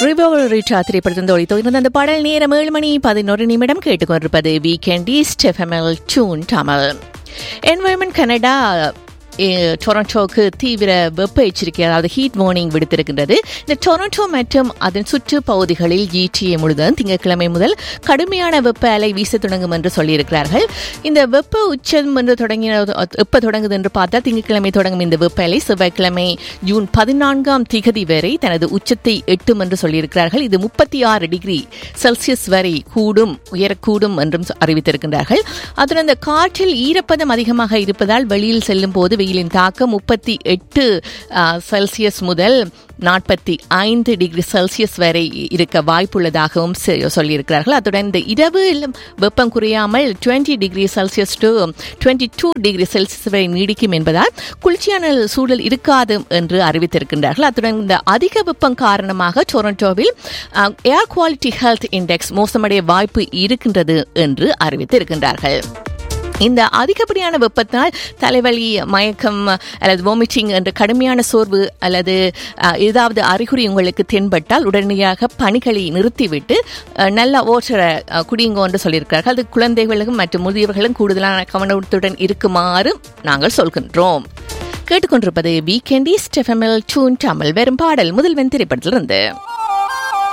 ரிவா திரைப்படத்தின் ஒளி தோய்ந்த அந்த பாடல் நேரம் ஏழு மணி பதினோரு நிமிடம் கேட்டுக்கொண்டிருப்பது வீக்கெண்ட் ஈஸ்ட் எஃப்எம்எல் டூன் தமிழ் என்வயர்மெண்ட் கனடா அஹ், டொரண்டோக்கு தீவிர வெப்ப எச்சரிக்கை அதாவது ஹீட் வார்னிங் விடுத்திருக்கின்றது இந்த டொரண்டோ மற்றும் அதன் சுற்று பகுதிகளில் ஜிடிஏ முழுவதும் திங்கட்கிழமை முதல் கடுமையான வெப்ப அலை வீச தொடங்கும் என்று சொல்லியிருக்கிறார்கள் இந்த வெப்ப உச்சம் என்று தொடங்கின எப்ப தொடங்குது என்று பார்த்தால் திங்கட்கிழமை தொடங்கும் இந்த வெப்ப அலை செவ்வாய்க்கிழமை ஜூன் பதினான்காம் திகதி வரை தனது உச்சத்தை எட்டும் என்று சொல்லியிருக்கிறார்கள் இது முப்பத்தி ஆறு டிகிரி செல்சியஸ் வரை கூடும் உயரக்கூடும் என்றும் அறிவித்திருக்கின்றார்கள் அதுடன் அந்த காற்றில் ஈரப்பதம் அதிகமாக இருப்பதால் வெளியில் செல்லும் போது வெயிலின் தாக்கம் முப்பத்தி எட்டு செல்சியஸ் முதல் நாற்பத்தி ஐந்து டிகிரி செல்சியஸ் வரை இருக்க வாய்ப்புள்ளதாகவும் செ- சொல்லியிருக்கிறார்கள் அத்துடன் இந்த இரவு வெப்பம் குறையாமல் 20 degree Celsius to 22 two degree Celsius வரை நீடிக்கும் என்பதால் குளிர்ச்சியான சூழல் இருக்காது என்று அறிவித்திருக்கின்றார்கள் அத்துடன் இந்த அதிக வெப்பம் காரணமாக டொரண்டோவில் ஏர் குவாலிட்டி ஹெல்த் இண்டெக்ஸ் மோசமடைய வாய்ப்பு இருக்கின்றது என்று அறிவித்திருக்கின்றார்கள் இந்த அதிகப்படியான வெப்பத்தினால் தலைவலி மயக்கம் அல்லது வாமிட்டிங் என்ற கடுமையான சோர்வு அல்லது அஹ், ஏதாவது அறிகுறி உங்களுக்கு தென்பட்டால் உடனடியாக பணிகளை நிறுத்திவிட்டு அஹ், நல்ல ஓட்டரை குடியுங்க என்று சொல்லியிருக்கிறார்கள் அது குழந்தைகளுக்கும் மற்றும் முதியவர்களும் கூடுதலான கவனத்துடன் இருக்குமாறு நாங்கள் சொல்கின்றோம் கேட்டுக்கொண்டிருப்பது வீக்கெண்டி ஸ்டெஃபமில் டூன் தமிழ் வெறும் பாடல் முதல்வன் திரைப்படத்திலிருந்து